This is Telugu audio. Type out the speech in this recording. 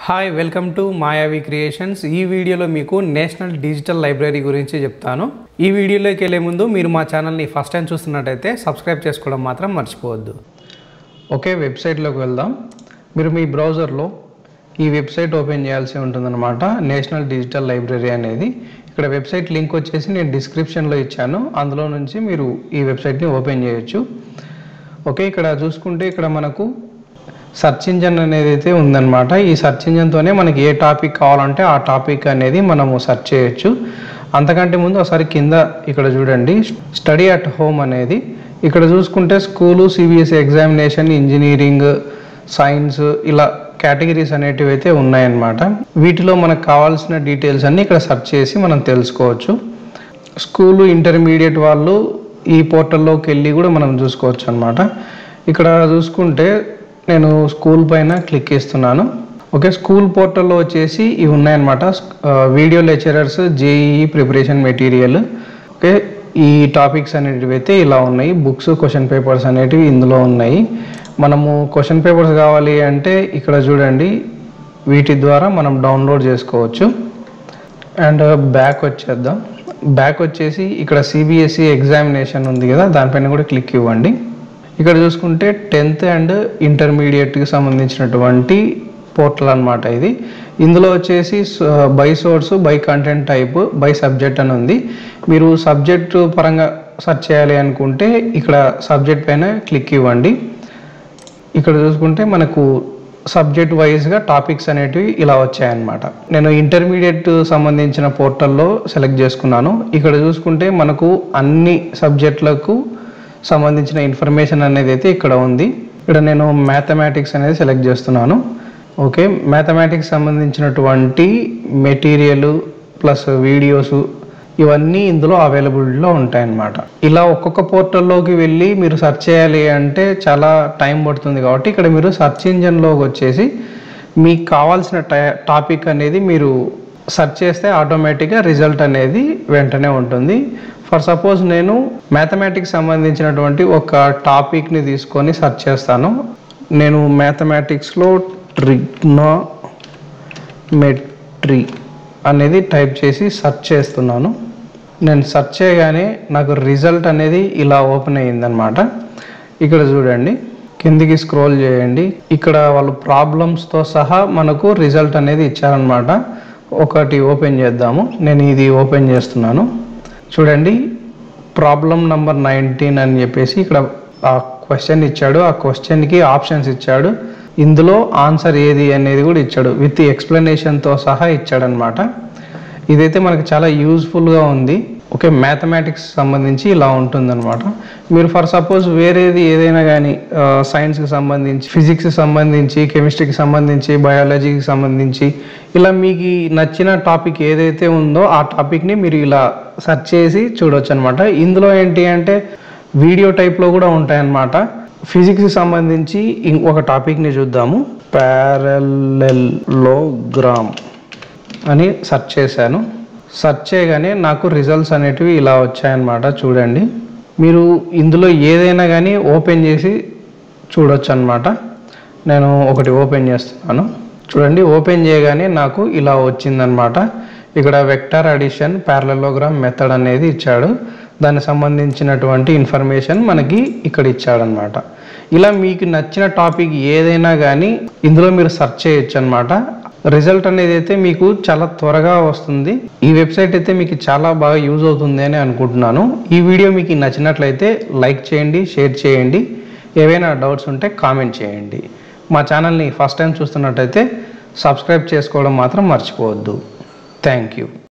hi welcome to Mayavi creations ఈ వీడియోలో మీకు నేషనల్ డిజిటల్ లైబ్రరీ గురించి చెప్తాను ఈ వీడియోలోకి వెళ్ళే ముందు మీరు మా ఛానల్ని ఫస్ట్ టైం చూస్తున్నట్టయితే సబ్స్క్రైబ్ చేసుకోవడం మాత్రం మర్చిపోవద్దు ఓకే వెబ్సైట్లోకి వెళ్దాం మీరు మీ బ్రౌజర్లో ఈ వెబ్సైట్ ఓపెన్ చేయాల్సి ఉంటుందన్నమాట నేషనల్ డిజిటల్ లైబ్రరీ అనేది ఇక్కడ వెబ్సైట్ లింక్ వచ్చేసి నేను డిస్క్రిప్షన్లో ఇచ్చాను అందులో నుంచి మీరు ఈ వెబ్సైట్ని ఓపెన్ చేయొచ్చు ఓకే ఇక్కడ చూసుకుంటే ఇక్కడ మనకు సెర్చ్ ఇంజన్ అనేది అయితే ఉందన్నమాట ఈ సెర్చ్ ఇంజన్తోనే మనకి ఏ టాపిక్ కావాలంటే ఆ టాపిక్ అనేది మనము సెర్చ్ చేయొచ్చు అంతకంటే ముందు ఒకసారి కింద ఇక్కడ చూడండి స్టడీ అట్ హోమ్ అనేది ఇక్కడ చూసుకుంటే school CBSE examination engineering science ఇలా కేటగిరీస్ అనేటివి అయితే ఉన్నాయన్నమాట వీటిలో మనకు కావాల్సిన డీటెయిల్స్ అన్నీ ఇక్కడ సెర్చ్ చేసి మనం తెలుసుకోవచ్చు స్కూలు ఇంటర్మీడియట్ వాళ్ళు ఈ పోర్టల్లోకి వెళ్ళి కూడా మనం చూసుకోవచ్చు అనమాట ఇక్కడ చూసుకుంటే నేను స్కూల్ పైన క్లిక్ ఇస్తున్నాను ఓకే స్కూల్ పోర్టల్లో వచ్చేసి ఇవి ఉన్నాయన్నమాట ఆ, video lecturers JEE preparation material okay ఈ టాపిక్స్ అనేటివి అయితే ఇలా ఉన్నాయి బుక్స్ క్వశ్చన్ పేపర్స్ అనేటివి ఇందులో ఉన్నాయి మనము క్వశ్చన్ పేపర్స్ కావాలి అంటే ఇక్కడ చూడండి వీటి ద్వారా మనం డౌన్లోడ్ చేసుకోవచ్చు అండ్ బ్యాక్ వచ్చేద్దాం బ్యాక్ వచ్చేసి ఇక్కడ సిబిఎస్ఈ ఎగ్జామినేషన్ ఉంది కదా దానిపైన కూడా క్లిక్ ఇవ్వండి ఇక్కడ చూసుకుంటే టెన్త్ అండ్ ఇంటర్మీడియట్కి సంబంధించినటువంటి పోర్టల్ అన్నమాట ఇది ఇందులో వచ్చేసి by source by content type by subject అని ఉంది మీరు సబ్జెక్ట్ పరంగా సెర్చ్ చేయాలి అనుకుంటే ఇక్కడ సబ్జెక్ట్ పైన క్లిక్ ఇవ్వండి ఇక్కడ చూసుకుంటే మనకు సబ్జెక్ట్ వైజ్గా టాపిక్స్ అనేటివి ఇలా వచ్చాయన్నమాట నేను ఇంటర్మీడియట్ సంబంధించిన పోర్టల్లో సెలెక్ట్ చేసుకున్నాను ఇక్కడ చూసుకుంటే మనకు అన్ని సబ్జెక్టులకు సంబంధించిన ఇన్ఫర్మేషన్ అనేది అయితే ఇక్కడ ఉంది ఇక్కడ నేను మ్యాథమెటిక్స్ అనేది సెలెక్ట్ చేస్తున్నాను ఓకే మ్యాథమెటిక్స్ సంబంధించినటువంటి మెటీరియల్ ప్లస్ వీడియోస్ ఇవన్నీ ఇందులో అవైలబిలిటీలో ఉంటాయన్నమాట ఇలా ఒక్కొక్క పోర్టల్లోకి వెళ్ళి మీరు సెర్చ్ చేయాలి అంటే చాలా టైం పడుతుంది కాబట్టి ఇక్కడ మీరు సెర్చ్ ఇంజన్లోకి వచ్చేసి మీకు కావాల్సిన టాపిక్ అనేది మీరు సెర్చ్ చేస్తే ఆటోమేటిక్గా రిజల్ట్ అనేది వెంటనే ఉంటుంది ఫర్ సపోజ్ నేను మ్యాథమెటిక్స్ సంబంధించినటువంటి ఒక టాపిక్ని తీసుకొని సెర్చ్ చేస్తాను నేను మ్యాథమెటిక్స్లో ట్రిగ్నో మెట్రీ అనేది టైప్ చేసి సెర్చ్ చేస్తున్నాను నేను సెర్చ్ చేయగానే నాకు రిజల్ట్ అనేది ఇలా ఓపెన్ అయ్యిందనమాట ఇక్కడ చూడండి కిందికి స్క్రోల్ చేయండి ఇక్కడ వాళ్ళు ప్రాబ్లమ్స్తో సహా మనకు రిజల్ట్ అనేది ఇచ్చారనమాట ఒకటి ఓపెన్ చేద్దాము నేను ఇది ఓపెన్ చేస్తున్నాను చూడండి ప్రాబ్లం నంబర్ నైన్టీన్ అని చెప్పేసి ఇక్కడ ఆ క్వశ్చన్ ఇచ్చాడు ఆ క్వశ్చన్కి ఆప్షన్స్ ఇచ్చాడు ఇందులో ఆన్సర్ ఏది అనేది కూడా ఇచ్చాడు విత్ ఎక్స్ప్లెనేషన్తో సహా ఇచ్చాడనమాట ఇదైతే మనకి చాలా యూజ్ఫుల్గా ఉంది ఓకే మ్యాథమెటిక్స్ సంబంధించి ఇలా ఉంటుందన్నమాట మీరు ఫర్ సపోజ్ వేరేది ఏదైనా కానీ సైన్స్కి సంబంధించి ఫిజిక్స్కి సంబంధించి కెమిస్ట్రీకి సంబంధించి బయాలజీకి సంబంధించి ఇలా మీకు నచ్చిన టాపిక్ ఏదైతే ఉందో ఆ టాపిక్ని మీరు ఇలా సెర్చ్ చేసి చూడొచ్చు అనమాట ఇందులో ఏంటి అంటే వీడియో టైప్లో కూడా ఉంటాయన్నమాట ఫిజిక్స్కి సంబంధించి ఇం- ఒక టాపిక్ని చూద్దాము ప్యారలెల్లోగ్రామ్ అని సెర్చ్ చేశాను సెర్చ్ చేయగానే నాకు రిజల్ట్స్ అనేటివి ఇలా వచ్చాయన్నమాట చూడండి మీరు ఇందులో ఏదైనా కానీ ఓపెన్ చేసి చూడొచ్చు అనమాట నేను ఒకటి ఓపెన్ చేస్తున్నాను చూడండి ఓపెన్ చేయగానే నాకు ఇలా వచ్చిందనమాట ఇక్కడ వెక్టర్ అడిషన్ ప్యారలలోగ్రామ్ మెథడ్ అనేది ఇచ్చాడు దానికి సంబంధించినటువంటి ఇన్ఫర్మేషన్ మనకి ఇక్కడ ఇచ్చాడనమాట ఇలా మీకు నచ్చిన టాపిక్ ఏదైనా కానీ ఇందులో మీరు సెర్చ్ చేయొచ్చు అనమాట రిజల్ట్ అనేది అయితే మీకు చాలా త్వరగా వస్తుంది ఈ వెబ్సైట్ అయితే మీకు చాలా బాగా యూజ్ అవుతుంది అని అనుకుంటున్నాను ఈ వీడియో మీకు నచ్చినట్లయితే లైక్ చేయండి షేర్ చేయండి ఏవైనా డౌట్స్ ఉంటే కామెంట్ చేయండి మా ఛానల్ని ఫస్ట్ టైం చూస్తున్నట్టయితే సబ్స్క్రైబ్ చేసుకోవడం మాత్రం మర్చిపోవద్దు థ్యాంక్ యూ